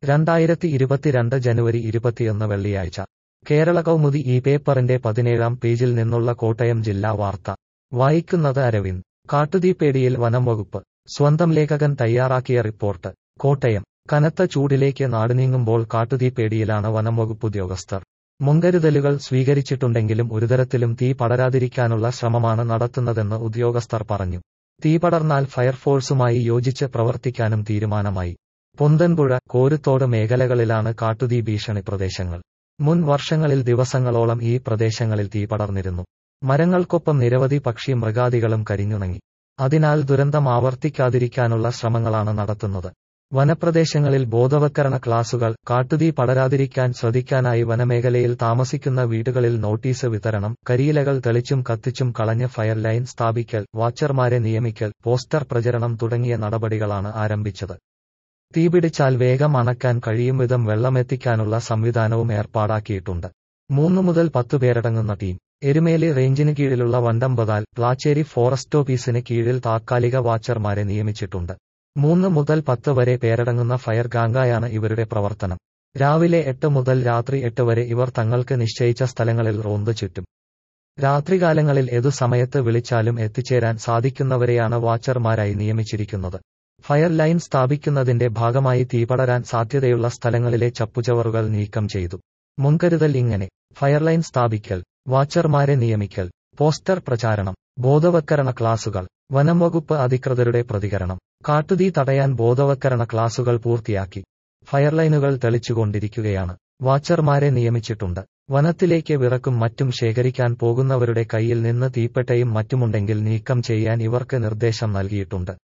രണ്ടായിരത്തി ഇരുപത്തിരണ്ട് ജനുവരി ഇരുപത്തിയൊന്ന് വെള്ളിയാഴ്ച കേരള കൗമുദി ഈ പേപ്പറിന്റെ പതിനേഴാം പേജിൽ നിന്നുള്ള കോട്ടയം ജില്ലാ വാർത്ത വായിക്കുന്നത് അരവിന്ദ് കാട്ടുതീപ്പേടിയിൽ വനം വകുപ്പ് സ്വന്തം ലേഖകൻ തയ്യാറാക്കിയ റിപ്പോർട്ട് കോട്ടയം കനത്ത ചൂടിലേക്ക് നാടുനീങ്ങുമ്പോൾ കാട്ടുതീപ്പേടിയിലാണ് വനം വകുപ്പ് ഉദ്യോഗസ്ഥർ മുൻകരുതലുകൾ സ്വീകരിച്ചിട്ടുണ്ടെങ്കിലും ഒരുതരത്തിലും തീ പടരാതിരിക്കാനുള്ള ശ്രമമാണ് നടത്തുന്നതെന്ന് ഉദ്യോഗസ്ഥർ പറഞ്ഞു തീ പടർന്നാൽ ഫയർഫോഴ്സുമായി യോജിച്ച് പ്രവർത്തിക്കാനും തീരുമാനമായി പൊന്തൻപുഴ കോരുത്തോട് മേഖലകളിലാണ് കാട്ടുതീ ഭീഷണി പ്രദേശങ്ങൾ മുൻ വർഷങ്ങളിൽ ദിവസങ്ങളോളം ഈ പ്രദേശങ്ങളിൽ തീ പടർന്നിരുന്നു മരങ്ങൾക്കൊപ്പം നിരവധി പക്ഷി മൃഗാദികളും കരിഞ്ഞുണങ്ങി അതിനാൽ ദുരന്തം ആവർത്തിക്കാതിരിക്കാനുള്ള ശ്രമങ്ങളാണ് നടത്തുന്നത് വനപ്രദേശങ്ങളിൽ ബോധവത്കരണ ക്ലാസുകൾ കാട്ടുതീ പടരാതിരിക്കാൻ ശ്രദ്ധിക്കാനായി വനമേഖലയിൽ താമസിക്കുന്ന വീടുകളിൽ നോട്ടീസ് വിതരണം കരിയിലകൾ തെളിച്ചും കത്തിച്ചും കളഞ്ഞ് ഫയർ ലൈൻ സ്ഥാപിക്കൽ വാച്ചർമാരെ നിയമിക്കൽ പോസ്റ്റർ പ്രചരണം തുടങ്ങിയ നടപടികളാണ് ആരംഭിച്ചത് തീപിടിച്ചാൽ വേഗം അണക്കാൻ കഴിയും വിധം വെള്ളമെത്തിക്കാനുള്ള സംവിധാനവും ഏർപ്പാടാക്കിയിട്ടുണ്ട് മൂന്ന് മുതൽ പത്ത് പേരടങ്ങുന്ന ടീം എരുമേലി റേഞ്ചിന് കീഴിലുള്ള വണ്ടമ്പതാൽ പ്ലാച്ചേരി ഫോറസ്റ്റ് ഓഫീസിന് കീഴിൽ താത്കാലിക വാച്ചർമാരെ നിയമിച്ചിട്ടുണ്ട് മൂന്ന് മുതൽ പത്ത് വരെ പേരടങ്ങുന്ന ഫയർ ഗാംഗായാണ് ഇവരുടെ പ്രവർത്തനം രാവിലെ എട്ട് മുതൽ രാത്രി എട്ട് വരെ ഇവർ തങ്ങൾക്ക് നിശ്ചയിച്ച സ്ഥലങ്ങളിൽ റോന്ത് ചുറ്റും രാത്രികാലങ്ങളിൽ ഏതു സമയത്ത് വിളിച്ചാലും എത്തിച്ചേരാൻ സാധിക്കുന്നവരെയാണ് വാച്ചർമാരായി നിയമിച്ചിരിക്കുന്നത് ഫയർ ലൈൻ സ്ഥാപിക്കുന്നതിന്റെ ഭാഗമായി തീപടരാൻ സാധ്യതയുള്ള സ്ഥലങ്ങളിലെ ചപ്പുചവറുകൾ നീക്കം ചെയ്തു മുൻകരുതൽ ഇങ്ങനെ ഫയർ ലൈൻ സ്ഥാപിക്കൽ വാച്ചർമാരെ നിയമിക്കൽ പോസ്റ്റർ പ്രചാരണം ബോധവത്കരണ ക്ലാസുകൾ വനം വകുപ്പ് അധികൃതരുടെ പ്രതികരണം കാട്ടുതീ തടയാൻ ബോധവത്കരണ ക്ലാസുകൾ പൂർത്തിയാക്കി ഫയർലൈനുകൾ തെളിച്ചുകൊണ്ടിരിക്കുകയാണ് വാച്ചർമാരെ നിയമിച്ചിട്ടുണ്ട് വനത്തിലേക്ക് വിറക്കും മറ്റും ശേഖരിക്കാൻ പോകുന്നവരുടെ കയ്യിൽ നിന്ന് തീപ്പെട്ടയും മറ്റുമുണ്ടെങ്കിൽ നീക്കം ചെയ്യാൻ ഇവർക്ക് നിർദ്ദേശം നൽകിയിട്ടുണ്ട്